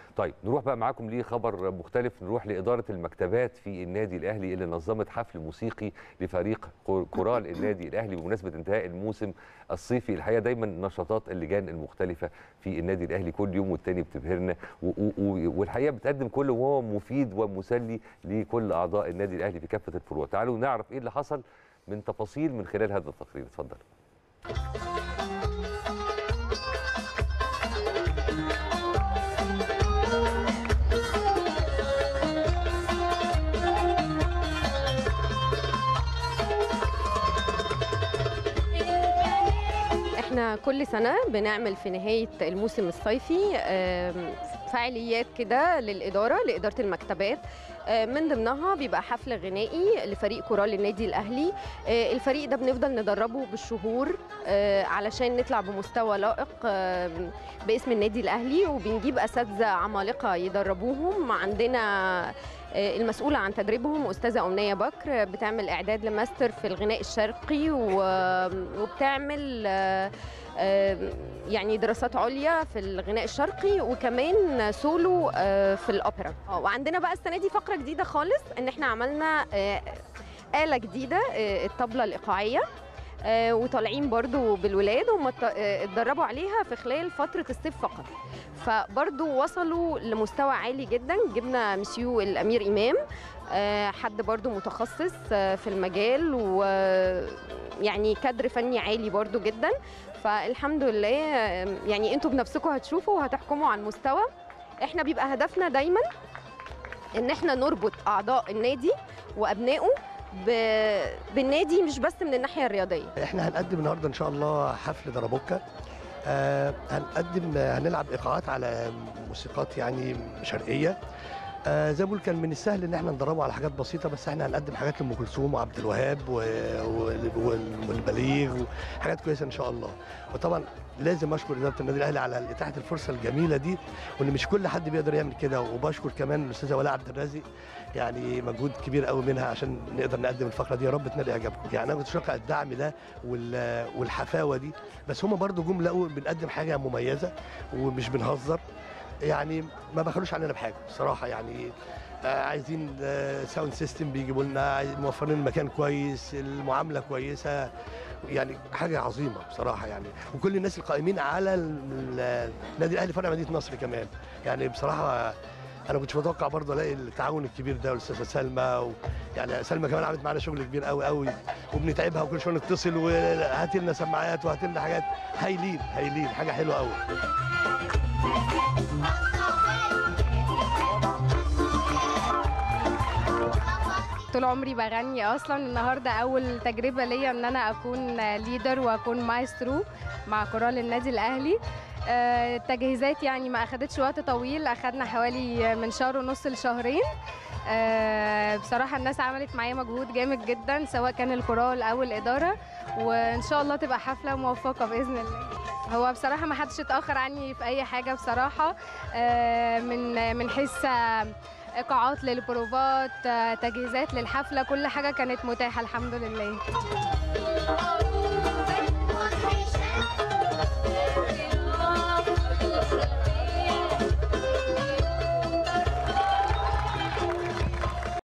طيب نروح بقى معاكم لخبر مختلف نروح لإدارة المكتبات في النادي الأهلي اللي نظمت حفل موسيقي لفريق كورال النادي الأهلي بمناسبة انتهاء الموسم الصيفي الحقيقة دايما نشاطات اللجان المختلفة في النادي الأهلي كل يوم والتاني بتبهرنا والحقيقة بتقدم كل وهو مفيد ومسلي لكل أعضاء النادي الأهلي في كافة الفروع تعالوا نعرف إيه اللي حصل من تفاصيل من خلال هذا التقرير اتفضل احنا كل سنة بنعمل في نهاية الموسم الصيفي فعاليات كده للإدارة لإدارة المكتبات من ضمنها بيبقى حفل غنائي لفريق كورال النادي الأهلي الفريق ده بنفضل ندربه بالشهور علشان نطلع بمستوى لائق باسم النادي الأهلي وبنجيب أساتذة عمالقة يدربوهم عندنا المسؤولة عن تدريبهم أستاذة أمنية بكر بتعمل إعداد لماستر في الغناء الشرقي وبتعمل يعني دراسات عليا في الغناء الشرقي وكمان سولو في الأوبرا وعندنا بقى السنة دي فقرة جديدة خالص إن إحنا عملنا آلة جديدة الطبلة الإيقاعية آه وطالعين برضو بالولاد هم اتدربوا عليها في خلال فترة الصيف فقط فبرضو وصلوا لمستوى عالي جدا جبنا مسيو الأمير إمام آه حد برضو متخصص آه في المجال ويعني كادر فني عالي برضو جدا فالحمد لله يعني انتوا بنفسكم هتشوفوا وهتحكموا على المستوى احنا بيبقى هدفنا دايما ان احنا نربط اعضاء النادي وابنائه بالنادي مش بس من الناحيه الرياضيه احنا هنقدم النهارده ان شاء الله حفل دربوكا آه هنقدم هنلعب ايقاعات على موسيقات يعني شرقيه آه زي ما بقول كان من السهل ان احنا ندربه على حاجات بسيطه بس احنا هنقدم حاجات لام كلثوم وعبد الوهاب والبليغ وحاجات كويسه ان شاء الله وطبعا لازم اشكر اداره النادي الاهلي على اتاحه الفرصه الجميله دي وان مش كل حد بيقدر يعمل كده وبشكر كمان الاستاذه ولاء عبد الرازق يعني مجهود كبير قوي منها عشان نقدر نقدم الفقره دي يا رب تنال اعجابكم يعني انا كنت شاكر الدعم ده والحفاوه دي بس هم برضو جم لقوا بنقدم حاجه مميزه ومش بنهزر يعني ما بخلوش علينا بحاجه بصراحه يعني آه عايزين آه ساوند سيستم بيجيبوا لنا موفرين المكان كويس المعامله كويسه يعني حاجه عظيمه بصراحه يعني وكل الناس القائمين على النادي الاهلي فرع مدينه نصر كمان يعني بصراحه انا كنتش متوقع برضه الاقي التعاون الكبير ده والاستاذه سلمى و... يعني سلمى كمان عملت معانا شغل كبير قوي قوي وبنتعبها وكل شويه نتصل وهات لنا سماعات وهات لنا حاجات هايلين هايلين حاجه حلوه قوي طول عمري بغني اصلا النهارده اول تجربه ليا ان انا اكون ليدر واكون مايسترو مع كورال النادي الاهلي التجهيزات يعني ما اخدتش وقت طويل اخدنا حوالي من شهر ونص لشهرين بصراحه الناس عملت معايا مجهود جامد جدا سواء كان الكورال او الاداره وان شاء الله تبقى حفله موفقه باذن الله هو بصراحه ما حدش اتاخر عني في اي حاجه بصراحه من من حيث ايقاعات للبروفات تجهيزات للحفله كل حاجه كانت متاحه الحمد لله